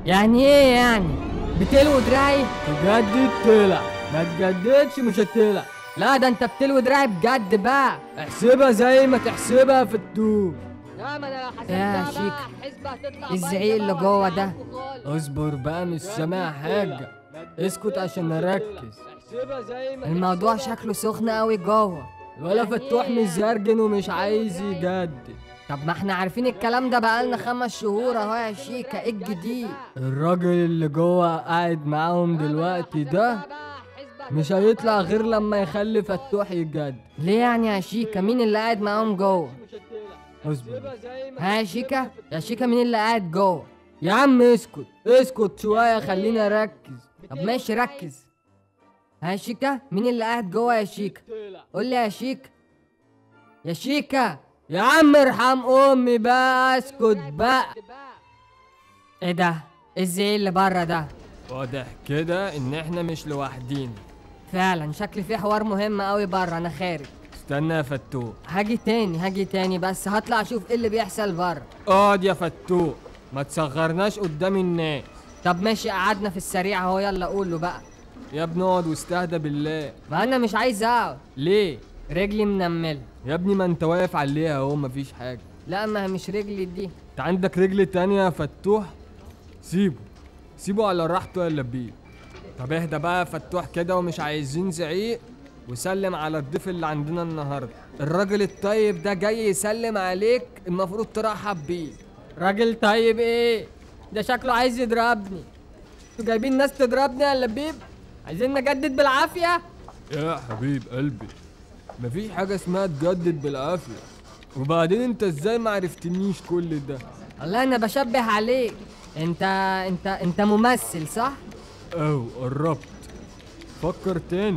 يعني ايه يعني بتلوي دراعي تجدد تلع ما تجددش مش هتلع لا ده انت بتلوي دراعي بجد بقى احسبها زي ما تحسبها في الدور لا ما انا لو يا حسبتها شيك. بقى حسبة هتطلع الزعيق اللي جوه ده. اصبر بقى مش سامع حاجة اسكت عشان اركز احسبها زي ما الموضوع شكله سخن قوي جوه ولا فتوح مزرجن ومش عايز يجدد طب ما احنا عارفين الكلام ده بقالنا خمس شهور اهو يا شيكا ايه الجديد الراجل اللي جوه قاعد معاهم دلوقتي ده مش هيطلع غير لما يخلي فتوح يجدد ليه يعني يا شيكا مين اللي قاعد معاهم جوه اصبر ها يا شيكا يا شيكا مين اللي قاعد جوه يا عم اسكت اسكت شوية خليني اركز طب ماشي ركز ها يا شيكا مين اللي قاعد جوه يا شيكا قول لي يا شيكا يا شيكا يا عم ارحم امي بقى اسكت بقى ايه ده ايه الزعيق اللي بره ده واضح كده ان احنا مش لوحدينا فعلا شكل في حوار مهم قوي بره انا خارج استنى يا فتوح هاجي تاني هاجي تاني بس هطلع اشوف ايه اللي بيحصل بره اقعد يا فتوح ما تصغرناش قدام الناس طب ماشي قعدنا في السريع اهو يلا قوله بقى يا ابني اقعد واستهدى بالله ما انا مش عايز اقعد ليه رجلي منمله يا ابني ما انت واقف عليها اهو مفيش حاجه لا ما هي مش رجلي دي انت عندك رجل تانية يا فتوح سيبه سيبه على راحته يا لبيب طب اهدى بقى يا فتوح كده ومش عايزين زعيق وسلم على الضيف اللي عندنا النهارده الراجل الطيب ده جاي يسلم عليك المفروض ترحب بيه راجل طيب ايه ده شكله عايز يضربني انتوا جايبين ناس تضربني يا لبيب عايزين نجدد بالعافية يا حبيب قلبي مفيش حاجة اسمها تجدد بالعافية وبعدين انت ازاي ما عرفتنيش كل ده والله انا بشبه عليك انت انت انت ممثل صح او قربت فكر تاني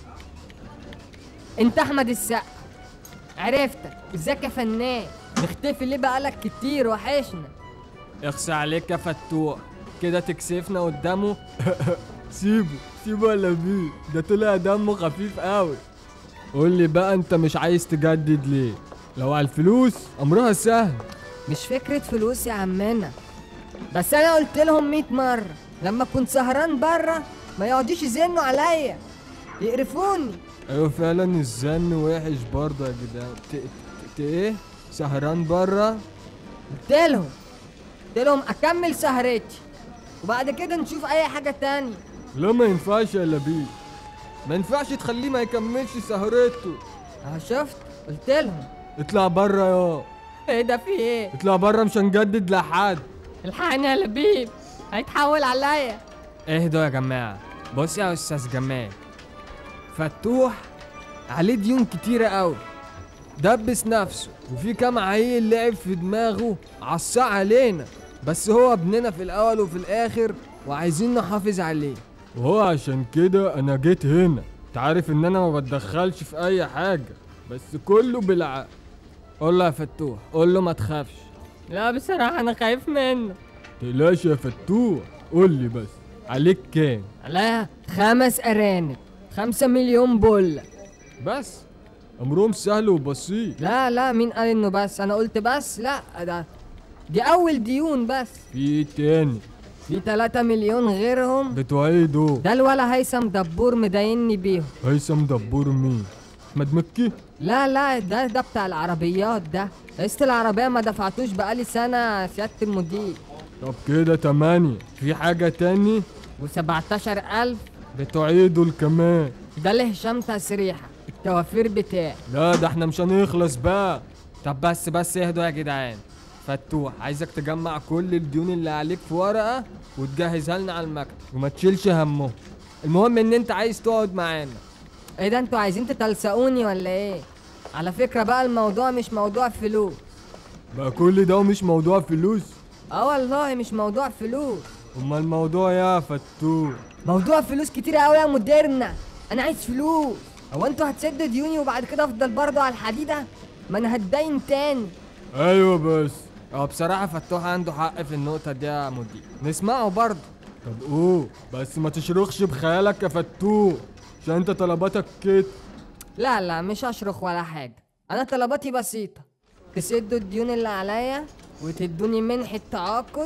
انت احمد السقا عرفتك ازيك يا فنان مختفي ليه بقالك كتير وحشنا اخسى عليك يا فتوح كده تكسفنا قدامه سيبه سيبه يا لبيب ده طلع دمه خفيف قوي قول لي بقى انت مش عايز تجدد ليه لو على الفلوس امرها سهل مش فكرة فلوس يا عمنا بس انا قلت لهم 100 مرة لما كنت سهران بره ما يقعدوش يزنوا عليا يقرفوني ايوه فعلا الزن وحش برضه يا جدعان ت- ت- ت- ايه سهران بره قلت لهم قلت لهم اكمل سهرتي وبعد كده نشوف اي حاجة تانية لا ما ينفعش يا لبيب ما ينفعش تخليه ما يكملش سهرته اه شفت قلت لهم اطلع بره يا ايه ده في ايه اطلع بره مش هنجدد لحد الحقني يا لبيب هيتحول عليا اهدوا يا جماعة بص يا استاذ جمال فتوح عليه ديون كتيرة قوي دبس نفسه وفي كام عيل لعب في دماغه عصاه علينا بس هو ابننا في الاول وفي الاخر وعايزين نحافظ عليه وهو عشان كده انا جيت هنا تعرف ان انا ما بتدخلش في اي حاجة بس كله بالعقل قول له يا فتوح قول له ما تخافش لا بصراحة انا خايف منه تقلقش يا فتوح قول لي بس عليك كام عليا خمس ارانب خمسة مليون بولة بس امرهم سهل وبسيط لا لا مين قال انه بس انا قلت بس لا ده دي اول ديون بس في إيه تاني في 3 مليون غيرهم بتوع ايه دول ده الولا هيثم دبور مدايني بيهم هيثم دبور مين احمد مكي لا لا ده ده بتاع العربيات ده قسط العربية ما دفعتوش بقالي سنة سيادة المدير طب كده تمانية في حاجة تاني وسبعتاشر ألف بتوع ايه دول كمان ده لهشام تسريحة التوافير بتاعي لا ده احنا مش هنخلص بقى طب بس بس اهدوا يا جدعان فتوح عايزك تجمع كل الديون اللي عليك في ورقة وتجهزها لنا على المكتب وما تشيلش همهم المهم ان انت عايز تقعد معانا ايه ده انتوا عايزين تتلسقوني ولا ايه على فكرة بقى الموضوع مش موضوع فلوس بقى كل ده مش موضوع فلوس اه والله مش موضوع فلوس امال الموضوع يا فتوح موضوع فلوس كتير قوي يا مديرنا انا عايز فلوس هو انتوا هتسدوا ديوني وبعد كده افضل برضه على الحديده ما انا هتدين تاني ايوه بس اه بصراحة فتوح عنده حق في النقطة دي يا مدير نسمعه برضه طب اوه بس ما تشرخش بخيالك يا فتوح عشان انت طلباتك كده لا لا مش هشرخ ولا حاجه انا طلباتي بسيطه تسدوا الديون اللي عليا وتدوني منحة تعاقد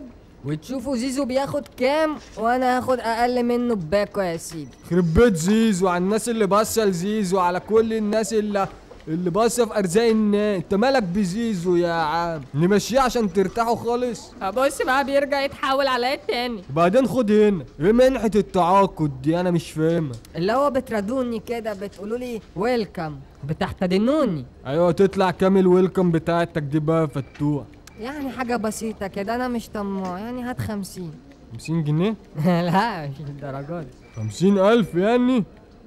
وتشوفوا زيزو بياخد كام وانا هاخد اقل منه بباكو يا سيدي خرب بيت زيزو على الناس اللي باصه لزيزو على كل الناس اللي اللي باصه في ارزاق الناس انت مالك بزيزو يا عم نمشيه عشان ترتاحوا خالص بص بقى بيرجع يتحول عليا تاني وبعدين خد هنا ايه منحة التعاقد دي انا مش فاهمها اللي هو بترادوني كده بتقولوا لي ويلكم بتحتضنوني ايوه تطلع كامل ويلكم بتاعتك دي بقى يا فتوح يعني حاجة بسيطة كده انا مش طماع يعني هات خمسين 50 جنيه لا مش الدرجات دي 50 الف يعني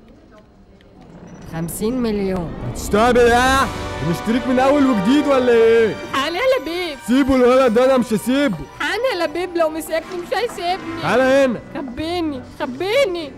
خمسين مليون هتستقبل ايه نشتريك من اول وجديد ولا ايه حان يا لبيب سيبوا الولد ده انا مش هسيبه حان يا لبيب لو مسكني مش هيسيبني تعالى هنا خبيني خبيني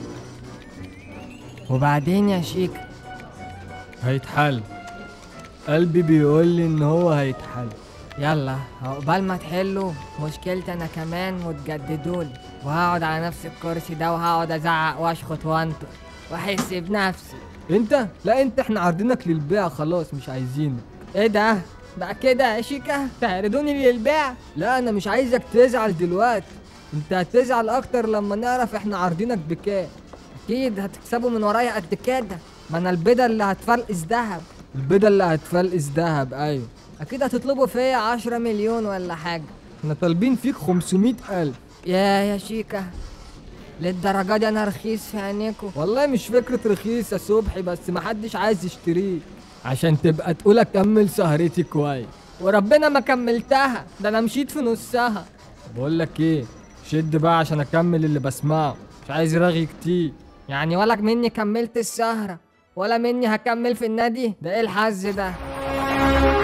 وبعدين يا شيك هيتحل قلبي بيقول لي ان هو هيتحل يلا عقبال ما تحلوا مشكلتي انا كمان وتجددولي وهقعد على نفس الكرسي ده وهقعد ازعق واشخط وانطق واحس بنفسي انت لا انت احنا عارضينك للبيع خلاص مش عايزينك ايه ده بقى كده يا شيكا تعرضوني للبيع لا انا مش عايزك تزعل دلوقتي انت هتزعل اكتر لما نعرف احنا عارضينك بكام اكيد هتكسبوا من ورايا قد كده ما انا البيضه اللي هتفلقس ذهب البيضة اللي هتفلقس دهب ايوه اكيد هتطلبوا فيا عشرة مليون ولا حاجه احنا طالبين فيك 500 الف يا يا شيكا للدرجه دي انا رخيص في عينيكوا والله مش فكرة رخيص يا صبحي بس محدش عايز يشتريك عشان تبقى تقول اكمل سهرتي كويس وربنا ما كملتها ده انا مشيت في نصها بقول لك ايه شد بقى عشان اكمل اللي بسمعه مش عايز رغي كتير يعني ولا مني كملت السهرة ولا مني هكمل في النادي ده ايه الحظ ده